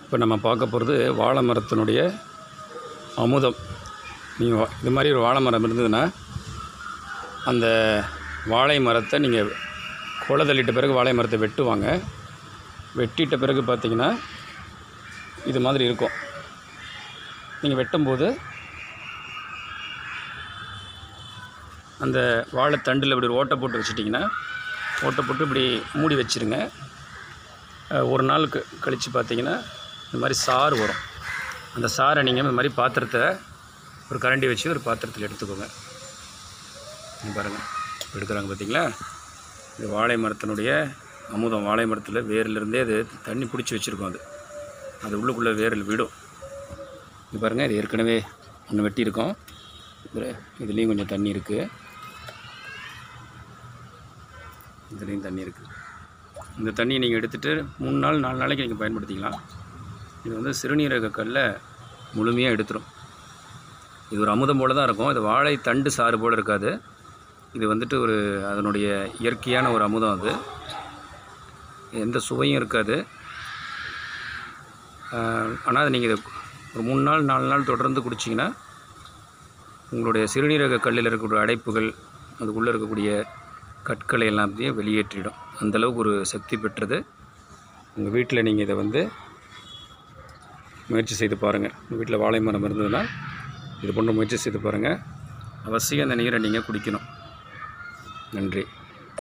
இப்போ நம்ம பார்க்க போகிறது வாழை மரத்தினுடைய அமுதம் நீங்கள் இது மாதிரி ஒரு வாழை மரம் இருந்ததுன்னா அந்த வாழை மரத்தை நீங்கள் குலை தள்ளிட்ட பிறகு வாழை மரத்தை வெட்டுவாங்க வெட்டிட்ட பிறகு பார்த்தீங்கன்னா இது மாதிரி இருக்கும் நீங்கள் வெட்டும்போது அந்த வாழைத்தண்டில் இப்படி ஒரு ஓட்டை போட்டு வச்சிட்டிங்கன்னா ஓட்டை போட்டு இப்படி மூடி வச்சிருங்க அஹ் ஒரு நாள் க கழித்து பார்த்தீங்கன்னா இந்த மாதிரி சாறு வரும் அந்த சாறை நீங்கள் இந்த மாதிரி பாத்திரத்தை ஒரு கரண்டி வச்சு ஒரு பாத்திரத்தில் எடுத்துக்கோங்க இங்க பாருங்கள் எடுக்கிறாங்க பார்த்தீங்களா இது வாழை மரத்தினுடைய அமுதம் வாழை மரத்தில் வேர்லேருந்தே அது தண்ணி பிடிச்சி வச்சுருக்கோம் அது அது உள்ளுக்குள்ளே வேரில் விடும் இது பாருங்கள் இது ஏற்கனவே ஒன்று வெட்டியிருக்கோம் இதில் இதுலேயும் கொஞ்சம் தண்ணி இருக்குது இதுலேயும் தண்ணி இருக்குது இந்த தண்ணியை நீங்கள் எடுத்துகிட்டு மூணு நாள் நாலு நாளைக்கு நீங்கள் பயன்படுத்திக்கலாம் இது வந்து சிறுநீரக கல்லை முழுமையாக எடுத்துரும் இது ஒரு அமுதம் போல தான் இருக்கும் இது வாழை தண்டு சாறு போல் இருக்காது இது வந்துட்டு ஒரு அதனுடைய இயற்கையான ஒரு அமுதம் அது எந்த சுவையும் இருக்காது ஆனால் அதை நீங்கள் இதை ஒரு மூணு நாள் நாலு நாள் தொடர்ந்து குடிச்சிங்கன்னா உங்களுடைய சிறுநீரக கல்லில் இருக்கக்கூடிய அடைப்புகள் அதுக்குள்ளே இருக்கக்கூடிய கற்களை எல்லாத்தையும் வெளியேற்றிடும் அந்தளவுக்கு ஒரு சக்தி பெற்றது உங்கள் வீட்டில் நீங்கள் இதை வந்து முயற்சி செய்து பாருங்கள் உங்கள் வீட்டில் வாழை மரம் இருந்ததுன்னா இது போன்ற முயற்சி செய்து பாருங்கள் அவசியம் அந்த நீரை நீங்கள் குடிக்கணும் நன்றி